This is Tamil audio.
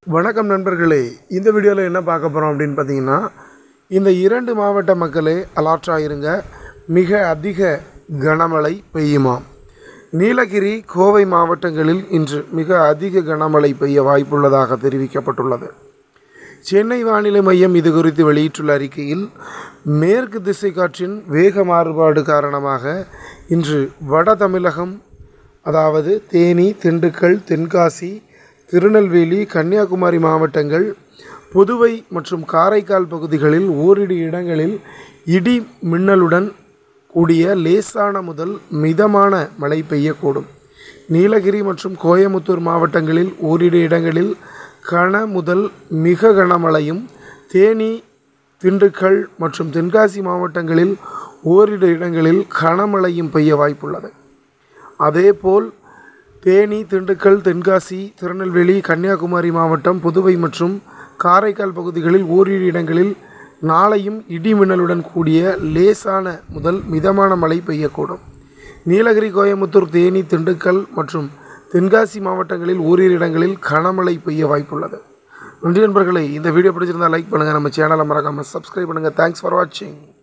வணக்கம் நண்பர்களே இந்த வீடியோவில் என்ன பார்க்க போகிறோம் அப்படின்னு பார்த்தீங்கன்னா இந்த இரண்டு மாவட்ட மக்களே அலாற்றாக இருங்க மிக அதிக கனமழை பெய்யுமாம் நீலகிரி கோவை மாவட்டங்களில் இன்று மிக அதிக கனமழை பெய்ய வாய்ப்புள்ளதாக தெரிவிக்கப்பட்டுள்ளது சென்னை வானிலை மையம் இது குறித்து வெளியிட்டுள்ள அறிக்கையில் மேற்கு திசை காற்றின் வேக மாறுபாடு காரணமாக இன்று வட தமிழகம் அதாவது தேனி திண்டுக்கல் தென்காசி திருநெல்வேலி கன்னியாகுமரி மாவட்டங்கள் புதுவை மற்றும் காரைக்கால் பகுதிகளில் ஓரிரு இடங்களில் இடி மின்னலுடன் கூடிய லேசான முதல் மிதமான மழை பெய்யக்கூடும் நீலகிரி மற்றும் கோயமுத்தூர் மாவட்டங்களில் ஓரிரு இடங்களில் கன முதல் மிக கனமழையும் தேனி திண்டுக்கல் மற்றும் தென்காசி மாவட்டங்களில் ஓரிரு இடங்களில் கனமழையும் பெய்ய வாய்ப்புள்ளது அதேபோல் தேனி திண்டுக்கல் தென்காசி திருநெல்வேலி கன்னியாகுமரி மாவட்டம் புதுவை மற்றும் காரைக்கால் பகுதிகளில் ஓரிரு இடங்களில் நாளையும் இடி மின்னலுடன் கூடிய லேசான முதல் மிதமான மழை பெய்யக்கூடும் நீலகிரி கோயமுத்தூர் தேனி திண்டுக்கல் மற்றும் தென்காசி மாவட்டங்களில் ஓரிரு இடங்களில் கனமழை பெய்ய வாய்ப்புள்ளது நன்றி நண்பர்களே இந்த வீடியோ பிடிச்சிருந்தால் லைக் பண்ணுங்கள் நம்ம சேனலை மறக்காமல் சப்ஸ்கிரைப் பண்ணுங்கள் தேங்க்ஸ் ஃபார் வாட்சிங்